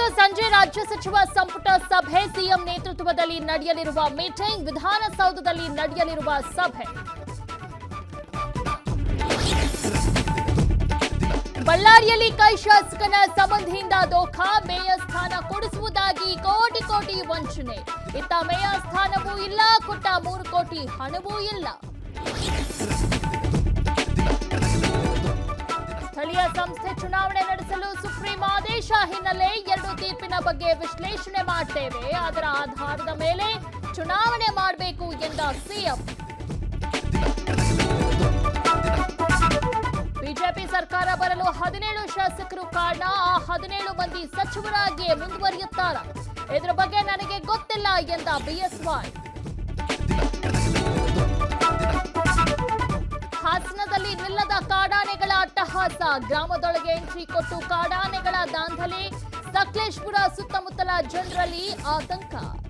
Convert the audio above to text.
ಸಂಜೆ ರಾಜ್ಯ ಸಚಿವ ಸಂಪುಟ ಸಭೆ ಸಿಎಂ ನೇತೃತ್ವದಲ್ಲಿ ನಡೆಯಲಿರುವ ಮೀಟಿಂಗ್ ವಿಧಾನಸೌಧದಲ್ಲಿ ನಡೆಯಲಿರುವ ಸಭೆ ಬಳ್ಳಾರಿಯಲ್ಲಿ ಕೈ ಶಾಸಕನ ಸಂಬಂಧಿಯಿಂದ ದೋಖಾ ಮೇಯರ್ ಸ್ಥಾನ ಕೊಡಿಸುವುದಾಗಿ ಕೋಟಿ ಕೋಟಿ ವಂಚನೆ ಇತ್ತ ಮೇಯರ್ ಸ್ಥಾನವೂ ಇಲ್ಲ ಕೊಟ್ಟ ಮೂರು ಕೋಟಿ ಹಣವೂ ಇಲ್ಲ ಸ್ಥಳೀಯ ಸಂಸ್ಥೆ ಚುನಾವಣೆ ನಡೆಸಲು ಸುಪ್ರೀಂ ಆದೇಶ ಹಿನ್ನೆಲೆ ಎರಡು ತೀರ್ಪಿನ ಬಗ್ಗೆ ವಿಶ್ಲೇಷಣೆ ಮಾಡ್ತೇವೆ ಅದರ ಆಧಾರದ ಮೇಲೆ ಚುನಾವಣೆ ಮಾಡಬೇಕು ಎಂದ ಸಿಎಂ ಬಿಜೆಪಿ ಸರ್ಕಾರ ಬರಲು ಹದಿನೇಳು ಶಾಸಕರು ಕಾರಣ ಆ ಹದಿನೇಳು ಮಂದಿ ಸಚಿವರಾಗಿಯೇ ಮುಂದುವರಿಯುತ್ತಾರ ಇದರ ಬಗ್ಗೆ ನನಗೆ ಗೊತ್ತಿಲ್ಲ ಎಂದ ಬಿಎಸ್ವೈ ಹಾಸನದಲ್ಲಿ ನಿಲ್ಲದ ಕಾಡಾನೆಗಳ ಅಟ್ಟಹಾಸ ಗ್ರಾಮದೊಳಗೆ ಎಂಟ್ರಿ ಕೊಟ್ಟು ಕಾಡಾನೆಗಳ ದಾಂಧಲೆ ಸಕಲೇಶ್ಪುರ ಸುತ್ತಮುತ್ತಲ ಜನರಲ್ಲಿ ಆತಂಕ